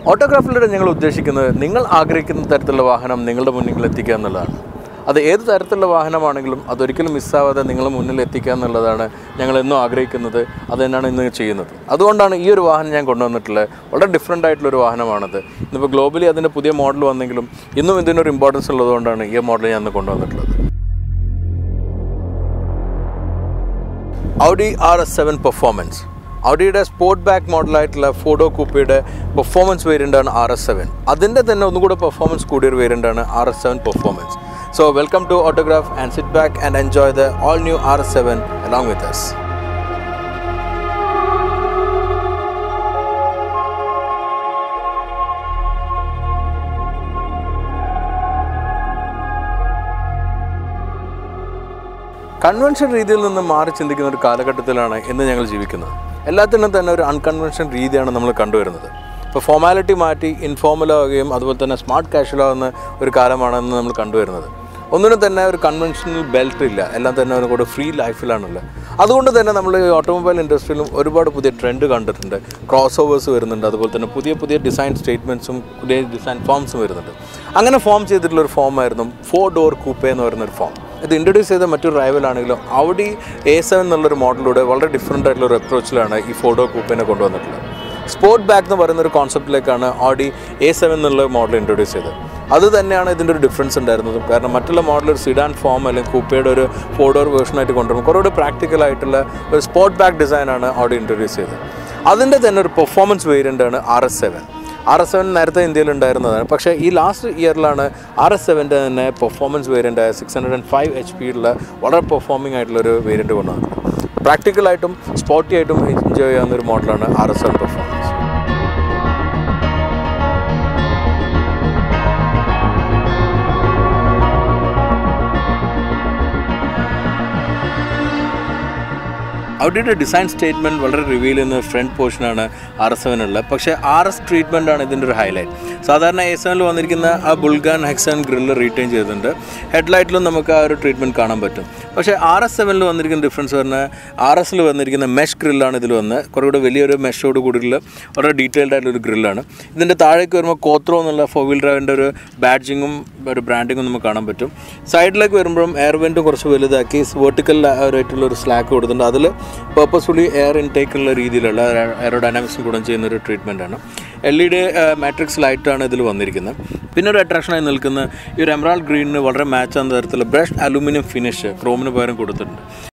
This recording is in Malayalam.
ഓട്ടോഗ്രാഫിലൂടെ ഞങ്ങൾ ഉദ്ദേശിക്കുന്നത് നിങ്ങൾ ആഗ്രഹിക്കുന്ന തരത്തിലുള്ള വാഹനം നിങ്ങളുടെ മുന്നിൽ എത്തിക്കുക എന്നുള്ളതാണ് അത് ഏത് തരത്തിലുള്ള വാഹനമാണെങ്കിലും അതൊരിക്കലും മിസ്സാവാതെ നിങ്ങളെ മുന്നിൽ എത്തിക്കുക എന്നുള്ളതാണ് ഞങ്ങൾ എന്നും ആഗ്രഹിക്കുന്നത് അത് തന്നെയാണ് ഇന്ന് ചെയ്യുന്നത് അതുകൊണ്ടാണ് ഈ ഒരു വാഹനം ഞാൻ കൊണ്ടുവന്നിട്ടുള്ളത് വളരെ ഡിഫറെൻ്റ് ആയിട്ടുള്ളൊരു വാഹനമാണത് ഇന്നിപ്പോൾ ഗ്ലോബലി അതിൻ്റെ പുതിയ മോഡൽ വന്നെങ്കിലും ഇന്നും ഇതിനൊരു ഇമ്പോർട്ടൻസ് ഉള്ളതുകൊണ്ടാണ് ഈ മോഡൽ ഞാൻ ഇന്ന് കൊണ്ടുവന്നിട്ടുള്ളത് Audi R S seven performance ഔഡിയുടെ സ്പോർട്ട് ബാക്ക് മോഡലായിട്ടുള്ള ഫോഡോ കൂപ്പയുടെ പെർഫോമൻസ് വേരിയൻ്റ് ആണ് ആർ എസ് സെവൻ അതിൻ്റെ തന്നെ ഒന്നുകൂടെ പെർഫോമൻസ് കൂടിയൊരു വേരിയൻ്റ് ആണ് R S seven performance so welcome to autograph and sit back and enjoy the all new R S seven along with us convention രീതിയിൽ നിന്ന് മാറി ചിന്തിക്കുന്ന ഒരു കാലഘട്ടത്തിലാണ് ഇന്ന് ഞങ്ങൾ ജീവിക്കുന്നത് എല്ലാത്തിനും തന്നെ ഒരു അൺകൺവെൻഷൻ രീതിയാണ് നമ്മൾ കണ്ടുവരുന്നത് ഇപ്പോൾ ഫോർമാലിറ്റി മാറ്റി ഇൻഫോർമൽ ആവുകയും അതുപോലെ തന്നെ സ്മാർട്ട് കാഷ്വൽ ആവുന്ന ഒരു കാലമാണെന്ന് നമ്മൾ കണ്ടുവരുന്നത് ഒന്നിനും തന്നെ ഒരു കൺവെൻഷണൽ ബെൽറ്റ് ഇല്ല എല്ലാം തന്നെ ഒരു കൂടെ ഫ്രീ ലൈഫിലാണുള്ളത് അതുകൊണ്ട് തന്നെ നമ്മൾ ഈ ഓട്ടോമൊബൈൽ ഇൻഡസ്ട്രിയിലും ഒരുപാട് പുതിയ ട്രെൻഡ് കണ്ടിട്ടുണ്ട് ക്രോസ് ഓവേഴ്സ് വരുന്നുണ്ട് അതുപോലെ തന്നെ പുതിയ പുതിയ ഡിസൈൻ സ്റ്റേറ്റ്മെൻറ്റ്സും പുതിയ ഡിസൈൻ ഫോംസും വരുന്നുണ്ട് അങ്ങനെ ഫോം ചെയ്തിട്ടുള്ള ഒരു ഫോമായിരുന്നു ഫോർ ഡോർ കൂപ്പേ എന്ന് പറയുന്ന ഒരു ഫോം ഇത് ഇൻട്രൊഡ്യൂസ് ചെയ്ത മറ്റൊരു റൈവലാണെങ്കിലും ഔഡി എ സെവൻ എന്നുള്ളൊരു മോഡലിലൂടെ വളരെ ഡിഫറെൻ്റ് ആയിട്ടുള്ള ഒരു അപ്രോച്ചിലാണ് ഈ ഫോഡോ കൂപ്പേനെ കൊണ്ടുവന്നിട്ടുള്ളത് സ്പോർട്ട് ബാഗ് എന്ന് പറയുന്ന ഒരു കോൺസെപ്റ്റിലേക്കാണ് ഓഡി എ സെവൻ എന്നുള്ള മോഡൽ ഇൻട്രൊഡ്യൂസ് ചെയ്തത് അത് തന്നെയാണ് ഇതിൻ്റെ ഒരു ഡിഫറൻസ് ഉണ്ടായിരുന്നത് കാരണം മറ്റുള്ള മോഡൽ ഒരു സിഡാൻ ഫോം അല്ലെങ്കിൽ കൂപ്പയുടെ ഒരു ഫോഡോർ വേർഷനായിട്ട് കൊണ്ടുവരും കുറേ പ്രാക്ടിക്കൽ ആയിട്ടുള്ള ഒരു സ്പോർട്ട് ബാഗ് ഡിസൈനാണ് ഓഡി ഇൻട്രൊഡ്യൂസ് ചെയ്തത് അതിൻ്റെ തന്നെ ഒരു പെർഫോമൻസ് വേരിയൻ്റ് ആണ് R S seven R S seven നേരത്തെ ഇന്ത്യയിൽ ഉണ്ടായിരുന്നതാണ് പക്ഷേ ഈ ലാസ്റ്റ് ഇയറിലാണ് ആർ എസ് സെവൻ്റെ തന്നെ പെർഫോമൻസ് വേരിയൻ്റ് ആയ six hundred and five H പിയുള്ള വളരെ പെർഫോമിംഗ് ആയിട്ടുള്ളൊരു വേരിയൻ്റ് കൊണ്ടുവന്നത് പ്രാക്ടിക്കലായിട്ടും സ്പോർട്ടി ആയിട്ടും എൻജോയ് ചെയ്യാവുന്ന ഒരു മോഡലാണ് ആർ എസ് സെവൻ പെർഫോമൻസ് ഔഡിയുടെ ഡിസൈൻ സ്റ്റേറ്റ്മെൻറ്റ് വളരെ റിവീൽ ചെയ്യുന്ന ഫ്രണ്ട് പോർഷനാണ് ആർ എസ് സെവനുള്ളത് പക്ഷേ ആർ എസ് ട്രീറ്റ്മെൻ്റ് ആണ് ഇതിൻ്റെ ഒരു ഹൈലൈറ്റ് സാധാരണ എ സെവനിൽ വന്നിരിക്കുന്ന ആ ബുൾഗാൻ ഹെക്സൺ ഗ്രില്ല് റീറ്റെയിൻ ചെയ്തിട്ടുണ്ട് ഹെഡ്ലൈറ്റിലും നമുക്ക് ആ ഒരു ട്രീറ്റ്മെൻറ്റ് കാണാൻ പറ്റും പക്ഷേ ആർ എസ് സെവനിൽ വന്നിരിക്കുന്ന ഡിഫറൻസ് പറഞ്ഞാൽ ആർ എസിൽ വന്നിരിക്കുന്ന മെഷ് ഗ്രില്ലാണ് ഇതിൽ വന്ന് കുറേ കൂടെ വലിയൊരു മെഷോട് കൂടിയുള്ള വളരെ ഡീറ്റെയിൽഡ് ആയിട്ടുള്ളൊരു ഗ്രില്ലാണ് ഇതിൻ്റെ താഴേക്ക് വരുമ്പോൾ കോത്രോ എന്നുള്ള ഫോർ വീൽ ഡ്രൈവിൻ്റെ ഒരു ബാഡ്ജിങ്ങും ഒരു ബ്രാൻഡിങ്ങും നമുക്ക് കാണാൻ പറ്റും സൈഡിലേക്ക് വരുമ്പോഴും എയർ വെൻറ്റും കുറച്ച് വലുതാക്കി വെർട്ടിക്കൽ ആയിട്ടുള്ള ഒരു സ്ലാക്ക് കൊടുത്തിട്ടുണ്ട് അതിൽ പേർപ്പസ്ഫുള്ളി എയർ ഇൻടേക്ക് ഉള്ള രീതിയിലുള്ള എയറോഡൈനാമിക്സും ഗുണം ചെയ്യുന്ന ഒരു ട്രീറ്റ്മെൻ്റ് ആണ് എൽ ഇ ഡി മാട്രിക്സ് ലൈറ്റാണ് ഇതിൽ വന്നിരിക്കുന്നത് പിന്നെ ഒരു അട്രാക്ഷനായി നിൽക്കുന്ന ഈ ഒരു എമറാൾഡ് ഗ്രീനിന് വളരെ മാച്ച് ആകുന്ന തരത്തിലുള്ള ബ്രഷ് അലൂമിനിയം ഫിനിഷ് ക്രോമിന് പകരം കൊടുത്തിട്ടുണ്ട്